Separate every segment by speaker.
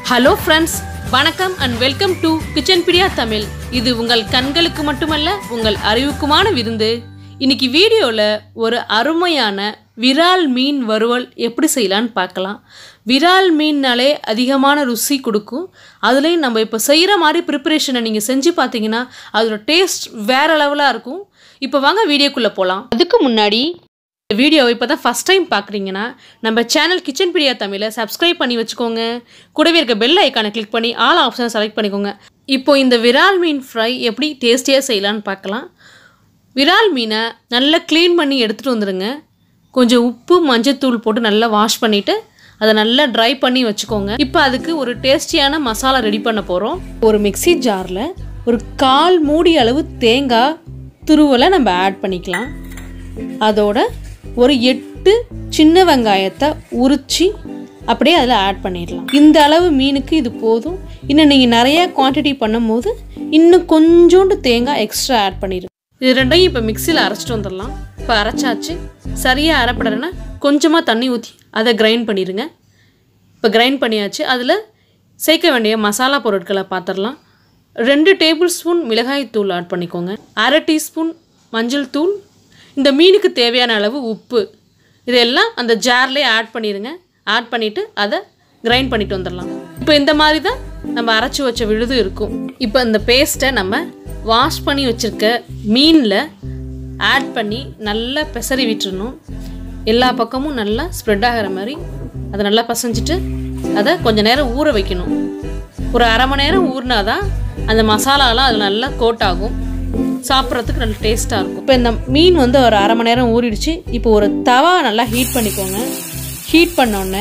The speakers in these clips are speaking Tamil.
Speaker 1: ஹலோ ஃப்ரெண்ட்ஸ் வணக்கம் அண்ட் வெல்கம் டு கிச்சன் பிடியா தமிழ் இது உங்கள் கண்களுக்கு மட்டுமல்ல உங்கள் அறிவுக்குமான விருந்து இன்னைக்கு வீடியோவில் ஒரு அருமையான விரால் மீன் வறுவல் எப்படி செய்யலான்னு பார்க்கலாம் விரால் மீன்னாலே அதிகமான ருசி கொடுக்கும் அதுலேயும் நம்ம இப்போ செய்கிற மாதிரி ப்ரிப்பரேஷனை நீங்கள் செஞ்சு பார்த்தீங்கன்னா அதோட டேஸ்ட் வேறு லெவலாக இருக்கும் இப்போ வாங்க வீடியோக்குள்ளே போகலாம் அதுக்கு முன்னாடி இந்த வீடியோவை இப்போ தான் ஃபஸ்ட் டைம் பார்க்குறீங்கன்னா நம்ம சேனல் கிச்சன் பிரியா தமிழை சப்ஸ்கிரைப் பண்ணி வச்சுக்கோங்க கூடவே இருக்க பெல் ஐக்கானை கிளிக் பண்ணி ஆல் ஆப்ஷனை செலக்ட் பண்ணிக்கோங்க இப்போ இந்த விரால் மீன் ஃப்ரை எப்படி டேஸ்டியாக செய்யலான்னு பார்க்கலாம் விரால் மீனை நல்லா க்ளீன் பண்ணி எடுத்துகிட்டு வந்துடுங்க கொஞ்சம் உப்பு மஞ்சத்தூள் போட்டு நல்லா வாஷ் பண்ணிவிட்டு அதை நல்லா ட்ரை பண்ணி வச்சுக்கோங்க இப்போ அதுக்கு ஒரு டேஸ்டியான மசாலா ரெடி பண்ண போகிறோம் ஒரு மிக்ஸி ஜாரில் ஒரு கால் மூடி அளவு தேங்காய் துருவலை நம்ம ஆட் பண்ணிக்கலாம் அதோட ஒரு எட்டு சின்ன வெங்காயத்தை உரிச்சு அப்படியே அதில் ஆட் பண்ணிடலாம் இந்த அளவு மீனுக்கு இது போதும் இன்னும் நீங்கள் நிறைய குவான்டிட்டி பண்ணும்போது இன்னும் கொஞ்சோண்டு தேங்காய் எக்ஸ்ட்ரா ஆட் பண்ணிடுங்க இது ரெண்டையும் இப்போ மிக்சியில் அரைச்சிட்டு வந்துடலாம் இப்போ அரைச்சாச்சு சரியாக அரைப்படலைன்னா கொஞ்சமாக தண்ணி ஊற்றி அதை கிரைண்ட் பண்ணிடுங்க இப்போ கிரைண்ட் பண்ணியாச்சு அதில் சேர்க்க வேண்டிய மசாலா பொருட்களை பார்த்துடலாம் ரெண்டு டேபிள் ஸ்பூன் மிளகாய் தூள் ஆட் பண்ணிக்கோங்க அரை டீஸ்பூன் மஞ்சள் தூள் இந்த மீனுக்கு தேவையான அளவு உப்பு இதெல்லாம் அந்த ஜார்லேயே ஆட் பண்ணிடுங்க ஆட் பண்ணிவிட்டு அதை கிரைண்ட் பண்ணிட்டு வந்துடலாம் இப்போ இந்த மாதிரி தான் நம்ம அரைச்சி வச்ச விழுது இருக்கும் இப்போ இந்த பேஸ்ட்டை நம்ம வாஷ் பண்ணி வச்சுருக்க மீனில் ஆட் பண்ணி நல்லா பெசரி விட்டுறணும் எல்லா பக்கமும் நல்லா ஸ்ப்ரெட் ஆகிற மாதிரி அதை நல்லா பசைஞ்சிட்டு அதை கொஞ்சம் நேரம் ஊற வைக்கணும் ஒரு அரை மணி நேரம் ஊறினா தான் அந்த மசாலாலாம் அதில் நல்லா கோட் ஆகும் சாப்பிட்றதுக்கு நல்ல டேஸ்ட்டாக இருக்கும் இப்போ இந்த மீன் வந்து ஒரு அரை மணி நேரம் ஊறிடுச்சு இப்போ ஒரு தவா நல்லா ஹீட் பண்ணிக்கோங்க ஹீட் பண்ணோடனே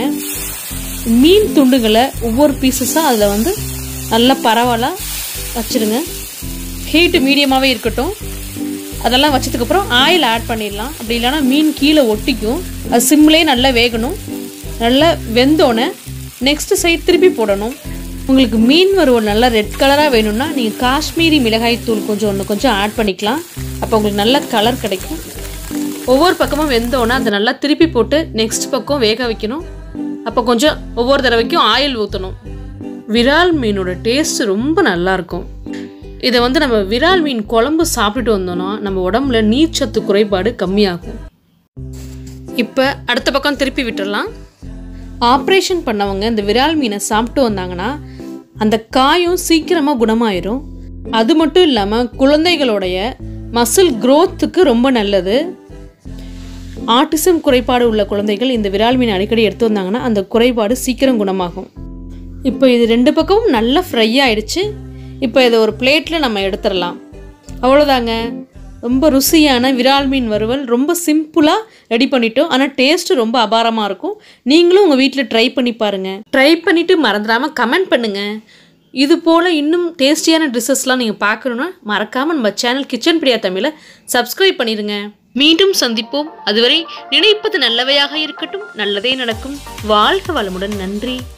Speaker 1: மீன் துண்டுகளை ஒவ்வொரு பீசஸாக அதில் வந்து நல்லா பரவலாக வச்சுருங்க ஹீட்டு மீடியமாகவே இருக்கட்டும் அதெல்லாம் வச்சதுக்கப்புறம் ஆயில் ஆட் பண்ணிடலாம் அப்படி இல்லைன்னா மீன் கீழே ஒட்டிக்கும் அது சிம்லேயே நல்லா வேகணும் நல்லா வெந்தோடனே நெக்ஸ்ட் சைட் திருப்பி போடணும் உங்களுக்கு மீன் வறுவல் நல்லா ரெட் கலராக வேணும்னா நீங்கள் காஷ்மீரி மிளகாய் தூள் கொஞ்சம் ஒன்று கொஞ்சம் ஆட் பண்ணிக்கலாம் அப்போ உங்களுக்கு நல்ல கலர் கிடைக்கும் ஒவ்வொரு பக்கமும் வெந்தோடனே அதை நல்லா திருப்பி போட்டு நெக்ஸ்ட் பக்கம் வேக வைக்கணும் அப்போ கொஞ்சம் ஒவ்வொரு தடவைக்கும் ஆயில் ஊற்றணும் விரால் மீனோட டேஸ்ட் ரொம்ப நல்லாயிருக்கும் இதை வந்து நம்ம விரால் மீன் குழம்பு சாப்பிட்டுட்டு வந்தோம்னா நம்ம உடம்புல நீர்ச்சத்து குறைபாடு கம்மியாகும் இப்போ அடுத்த பக்கம் திருப்பி விட்டுறலாம் ஆப்ரேஷன் பண்ணவங்க இந்த விரால் மீனை சாப்பிட்டு வந்தாங்கன்னா அந்த காயம் சீக்கிரமாக குணமாயிரும் அது மட்டும் இல்லாமல் குழந்தைகளுடைய மசில் க்ரோத்துக்கு ரொம்ப நல்லது ஆட்டிசம் குறைபாடு உள்ள குழந்தைகள் இந்த விரால் மீன் அடிக்கடி எடுத்து வந்தாங்கன்னா அந்த குறைபாடு சீக்கிரம் குணமாகும் இப்போ இது ரெண்டு பக்கமும் நல்லா ஃப்ரை ஆயிடுச்சு இப்போ இதை ஒரு பிளேட்டில் நம்ம எடுத்துடலாம் அவ்வளோதாங்க ரொம்ப ருசியான விரால் மீன் வறுவல் ரொம்ப சிம்பிளாக ரெடி பண்ணிட்டோம் ஆனால் டேஸ்ட்டு ரொம்ப அபாரமாக இருக்கும் நீங்களும் உங்கள் வீட்டில் ட்ரை பண்ணி பாருங்கள் ட்ரை பண்ணிவிட்டு மறந்துடாமல் கமெண்ட் பண்ணுங்கள் இது போல் இன்னும் டேஸ்டியான ட்ரெஸ்ஸஸ்லாம் நீங்கள் பார்க்கணுன்னா மறக்காமல் நம்ம சேனல் கிச்சன் பிரியா தமிழை சப்ஸ்கிரைப் பண்ணிடுங்க மீண்டும் சந்திப்போம் அதுவரை நினைப்பது நல்லவையாக இருக்கட்டும் நல்லதே நடக்கும் வாழ்க வளமுடன் நன்றி